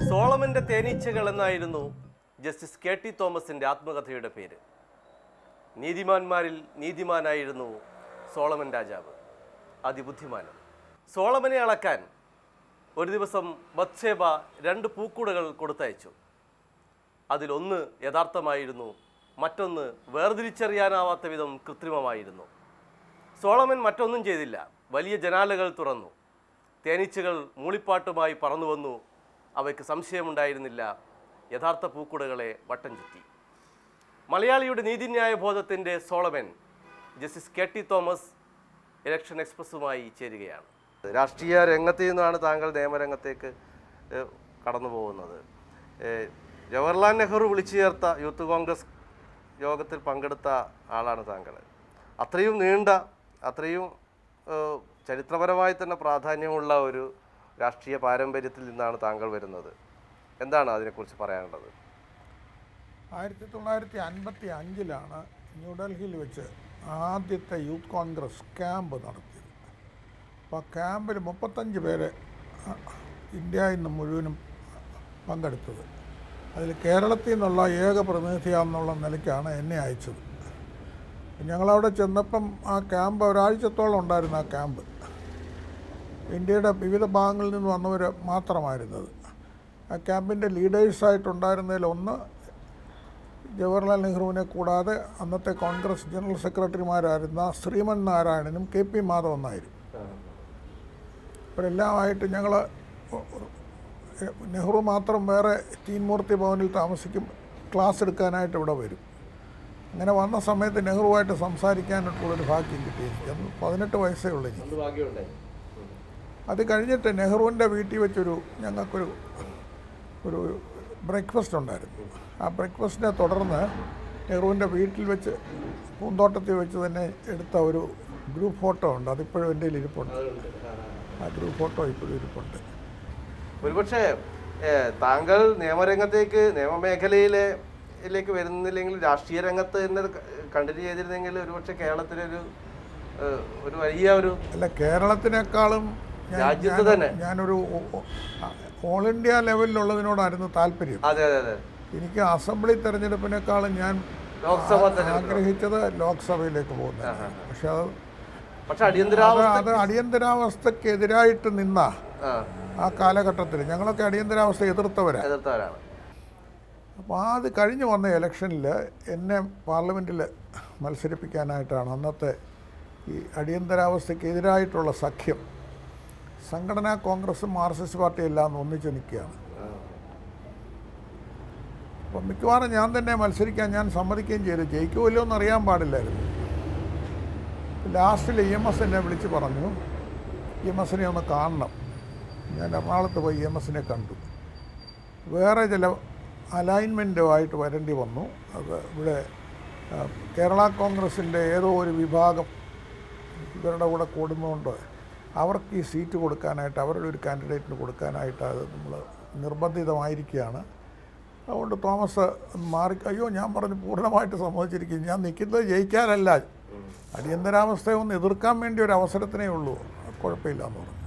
സോളമന്റെ തേനീച്ചകൾ എന്നായിരുന്നു justice K T തോമസിന്റെ ആത്മകഥയുടെ പേര് നീതിമാന്മാരിൽ നീതിമാനായിരുന്നു സോളമൻ രാജാവ് അതിബുദ്ധിമാനും സോളമനെ അളക്കാൻ ഒരു ദിവസം ബത്സേബ രണ്ട് പൂക്കുടകൾ കൊടുത്തയച്ചു അതിലൊന്ന് യഥാർത്ഥമായിരുന്നു മറ്റൊന്ന് വേർതിരിച്ചറിയാനാവാത്ത വിധം കൃത്രിമമായിരുന്നു സോളമൻ മറ്റൊന്നും ചെയ്തില്ല വലിയ ജനാലകൾ തുറന്നു തേനീച്ചകൾ മൂളിപ്പാട്ടുമായി പറന്നു വന്നു അവയ്ക്ക് സംശയമുണ്ടായിരുന്നില്ല യഥാർത്ഥ പൂക്കുടകളെ വട്ടം ചുറ്റി മലയാളിയുടെ നീതിന്യായ ബോധത്തിൻ്റെ Solomon justice K T Thomas election എക്സ്പ്രസ്സുമായി ചേരുകയാണ് രാഷ്ട്രീയ രംഗത്ത് നിന്നാണ് താങ്കൾ നിയമരംഗത്തേക്ക് ഏഹ്, കടന്നു പോകുന്നത് ഏഹ്, ജവഹർലാൽ നെഹ്റു വിളിച്ചു ചേർത്ത യൂത്ത് കോൺഗ്രസ് യോഗത്തിൽ പങ്കെടുത്ത ആളാണ് താങ്കൾ അത്രയും നീണ്ട അത്രയും ഏഹ്, ചരിത്രപരമായി തന്നെ പ്രാധാന്യമുള്ള ഒരു രാഷ്ട്രീയ പാരമ്പര്യത്തിൽ നിന്നാണ് താങ്കൾ വരുന്നത് എന്താണ് അതിനെക്കുറിച്ച് പറയാനുള്ളത് ആയിരത്തി തൊള്ളായിരത്തി അൻപത്തി അഞ്ചിലാണ് ന്യൂഡൽഹിയിൽ വെച്ച് ആദ്യത്തെ യൂത്ത് കോൺഗ്രസ് ക്യാമ്പ് നടത്തിയത് അപ്പോൾ ആ ക്യാമ്പിൽ മുപ്പത്തഞ്ച് പേര് അ- ഇന്ത്യയിൽ നിന്ന് മുഴുവനും പങ്കെടുത്തത് അതിൽ കേരളത്തിൽ നിന്നുള്ള ഏക പ്രതിനിധിയാണെന്നുള്ള നിലയ്ക്കാണ് എന്നെ അയച്ചത് ഞങ്ങളവിടെ ചെന്നപ്പം ആ ക്യാമ്പ് ഒരാഴ്ചത്തോളം ഉണ്ടായിരുന്നു ആ ക്യാമ്പ് ഇന്ത്യയുടെ വിവിധ ഭാഗങ്ങളിൽ നിന്ന് വന്നവർ മാത്രമായിരുന്നത് ആ ക്യാമ്പിൻ്റെ ലീഡേഴ്സായിട്ടുണ്ടായിരുന്നതിൽ ഒന്ന് ജവഹർലാൽ നെഹ്റുവിനെ കൂടാതെ അന്നത്തെ കോൺഗ്രസ് ജനറൽ സെക്രട്ടറിമാരായിരുന്ന ശ്രീമൻ നാരായണനും കെ പി മാധവനായിരുന്നു ഇവരെല്ലാമായിട്ട് ഞങ്ങൾ നെഹ്റു മാത്രം വേറെ തീൻമൂർത്തി ഭവനിൽ താമസിക്കും ക്ലാസ് എടുക്കാനായിട്ട് ഇവിടെ വരും അങ്ങനെ വന്ന സമയത്ത് നെഹ്റുവായിട്ട് സംസാരിക്കാനായിട്ടുള്ളൊരു ഭാഗ്യം കിട്ടി എനിക്ക് അന്ന് പതിനെട്ട് വയസ്സേ ഉള്ളൂ എനിക്ക് ഭാഗ്യമുണ്ടായി അത് കഴിഞ്ഞിട്ട് നെഹ്റുവിൻ്റെ വീട്ടിൽ വെച്ചൊരു ഞങ്ങൾക്കൊരു ഒരു ബ്രേക്ക്ഫാസ്റ്റ് ഉണ്ടായിരുന്നു ആ ബ്രേക്ക്ഫാസ്റ്റിനെ തുടർന്ന് നെഹ്റുവിൻ്റെ വീട്ടിൽ വെച്ച് പൂന്തോട്ടത്തിൽ വെച്ച് തന്നെ എടുത്ത ഒരു ഗ്രൂപ്പ് ഫോട്ടോ ഉണ്ട് അതിപ്പോഴും എൻ്റെ കയ്യിൽ ഇരിപ്പുണ്ട് ആ ഗ്രൂപ്പ് ഫോട്ടോ ഇപ്പോഴും ഇരിപ്പുണ്ട് ഒരുപക്ഷെ ഏഹ്, താങ്കൾ നിയമരംഗത്തേക്ക് നിയമമേഖലയിലെ ലേക്ക് വരുന്നില്ലെങ്കിൽ രാഷ്ട്രീയ രംഗത്ത് തന്നെ കണ്ടിന്യൂ ചെയ്തിരുന്നെങ്കിൽ ഒരുപക്ഷെ കേരളത്തിലൊരു ഏഹ്, ഒരു വലിയ ഒരു അല്ല കേരളത്തിനേക്കാളും ഞാൻ- രാജ്യത്ത് ഞാൻ- തന്നെ. ഞാനൊരു ഓ- ഓ- ഓൾ ഇന്ത്യ ലെവലിലുള്ളതിനോടായിരുന്നു താല്പര്യം അതെ അതെ അതെ എനിക്ക് അസംബ്ലി തെരഞ്ഞെടുപ്പിനേക്കാളും ഞാൻ ലോക്സഭ ആ- തെരഞ്ഞെടുപ്പ് ആഗ്രഹിച്ചത് ലോക്സഭയിലേക്ക് പോകുന്നത് പക്ഷെ അത് പക്ഷെ അടിയന്തരാവസ്ഥ അത് അത് അടിയന്തരാവസ്ഥക്കെതിരായിട്ട് നിന്ന ആ, ആ കാലഘട്ടത്തിൽ ഞങ്ങളൊക്കെ അടിയന്തരാവസ്ഥ എതിർത്തവരാണ് എതിർത്തവരാണ് അപ്പോൾ അത് കഴിഞ്ഞ് വന്ന ഇലക്ഷനിൽ എന്നെ പാർലമെൻറ്റിൽ മത്സരിപ്പിക്കാനായിട്ടാണ് അന്നത്തെ ഈ അടിയന്തരാവസ്ഥക്കെതിരായിട്ടുള്ള സഖ്യം സംഘടനാ കോൺഗ്രസും മാർക്സിസ്റ്റ് പാർട്ടിയും എല്ലാം ഒന്നിച്ച് നിൽക്കുകയാണ് അപ്പം മിക്കവാറും ഞാൻ തന്നെ മത്സരിക്കാൻ ഞാൻ സമ്മതിക്കുകയും ചെയ്തു ജയിക്കുമല്ലോ എന്ന് അറിയാൻ പാടില്ലായിരുന്നു ലാസ്റ്റിൽ ഇ എം എസ് എന്നെ വിളിച്ച് പറഞ്ഞു ഇ എം എസിനെ ഒന്ന് കാണണം ഞാൻ എറണാകുളത്ത് പോയി ഇ എം എസിനെ കണ്ടു വേറെ ചില അലൈൻമെൻറ്റുമായിട്ട് വരേണ്ടി വന്നു അത് ഇവിടെ ആ, കേരള കോൺഗ്രസിൻ്റെ ഏതോ ഒരു വിഭാഗം ഇവരുടെ കൂടെ കൂടുന്നതുകൊണ്ട് അവർക്ക് ഈ സീറ്റ് കൊടുക്കാനായിട്ട് അവരുടെ ഒരു കാൻഡിഡേറ്റിന് കൊടുക്കാനായിട്ട് അത് നമ്മൾ നിർബന്ധിതമായിരിക്കുകയാണ് അതുകൊണ്ട് തോമസ് മാറി അയ്യോ ഞാൻ പറഞ്ഞു പൂർണ്ണമായിട്ട് സമ്മതിച്ചിരിക്കും ഞാൻ നിൽക്കുന്നത് ജയിക്കാനല്ല അടിയന്തരാവസ്ഥയെ ഒന്ന് എതിർക്കാൻ വേണ്ടി ഒരു അവസരത്തിനേ ഉള്ളൂ കുഴപ്പമില്ല എന്ന് പറഞ്ഞു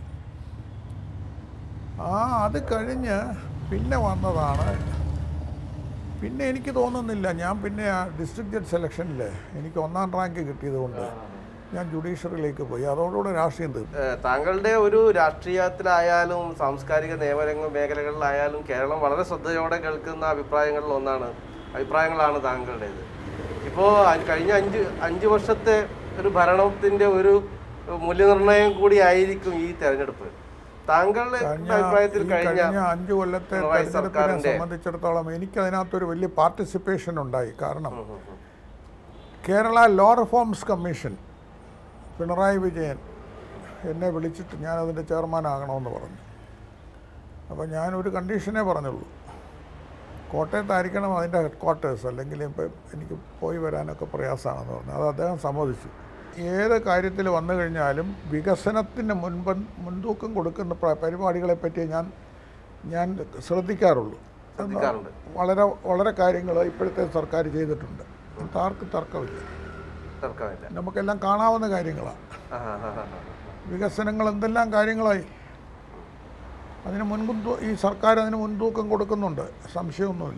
ആ അത് കഴിഞ്ഞ് പിന്നെ വന്നതാണ് പിന്നെ എനിക്ക് തോന്നുന്നില്ല ഞാൻ പിന്നെ ആ ഡിസ്ട്രിക്ട് ജഡ്ജ് സെലക്ഷനിൽ എനിക്ക് ഒന്നാം റാങ്ക് കിട്ടിയതുകൊണ്ട് ഞാൻ ജുഡീഷ്യറിയിലേക്ക് പോയി അതോടുകൂടെ രാഷ്ട്രീയം തീർന്നു ഏഹ്, താങ്കളുടെ ഒരു രാഷ്ട്രീയത്തിലായാലും സാംസ്കാരിക നിയമരംഗ മേഖലകളിലായാലും കേരളം വളരെ ശ്രദ്ധയോടെ കേൾക്കുന്ന അഭിപ്രായങ്ങളിൽ ഒന്നാണ് അഭിപ്രായങ്ങളാണ് താങ്കളുടേത് ഇപ്പോൾ കഴിഞ്ഞ അഞ്ച് അഞ്ച് വർഷത്തെ ഒരു ഭരണത്തിൻ്റെ ഒരു മൂല്യനിർണ്ണയം കൂടി ആയിരിക്കും ഈ തെരഞ്ഞെടുപ്പ് താങ്കളുടെ കഴിഞ്ഞ അഭിപ്രായത്തിൽ ഈ കഴിഞ്ഞ കഴിഞ്ഞ അഞ്ച് കൊല്ലത്തെ പിണറായി തെരഞ്ഞെടുപ്പിനെ സർക്കാരിന്റെ- സംബന്ധിച്ചിടത്തോളം എനിക്ക് അതിനകത്തൊരു വലിയ പാർട്ടിസിപ്പേഷൻ ഉണ്ടായി കാരണം Kerala law reforms commission Pinarayi Vijayan എന്നെ വിളിച്ചിട്ട് ഞാൻ അതിൻ്റെ ചെയർമാനാകണമെന്ന് പറഞ്ഞു അപ്പോൾ ഞാനൊരു കണ്ടീഷനേ പറഞ്ഞുള്ളൂ കോട്ടയത്തായിരിക്കണം അതിൻ്റെ ഹെഡ് ക്വാർട്ടേഴ്സ് അല്ലെങ്കിൽ ഇപ്പം എനിക്ക് പോയി വരാനൊക്കെ പ്രയാസമാണെന്ന് പറഞ്ഞു അത് അദ്ദേഹം സമ്മതിച്ചു ഏത് കാര്യത്തിൽ വന്നു കഴിഞ്ഞാലും വികസനത്തിന് മുൻപ് മുൻതൂക്കം കൊടുക്കുന്ന പ്ര- പരിപാടികളെ പറ്റി ഞാൻ ഞാൻ ശ്രദ്ധിക്കാറുള്ളൂ ശ്രദ്ധിക്കാറുണ്ട് വളരെ വളരെ കാര്യങ്ങൾ ഇപ്പോഴത്തെ സർക്കാർ ചെയ്തിട്ടുണ്ട് അത് ആർക്കും തർക്കമില്ല തർക്കമില്ല നമുക്കെല്ലാം കാണാവുന്ന കാര്യങ്ങളാണ് ആഹാ, ആഹാ, ആഹാ. വികസനങ്ങൾ എന്തെല്ലാം കാര്യങ്ങളായി അതിന് മുൻകൂർ ഈ സർക്കാർ അതിന് മുൻതൂക്കം കൊടുക്കുന്നുണ്ട് സംശയമൊന്നുമില്ല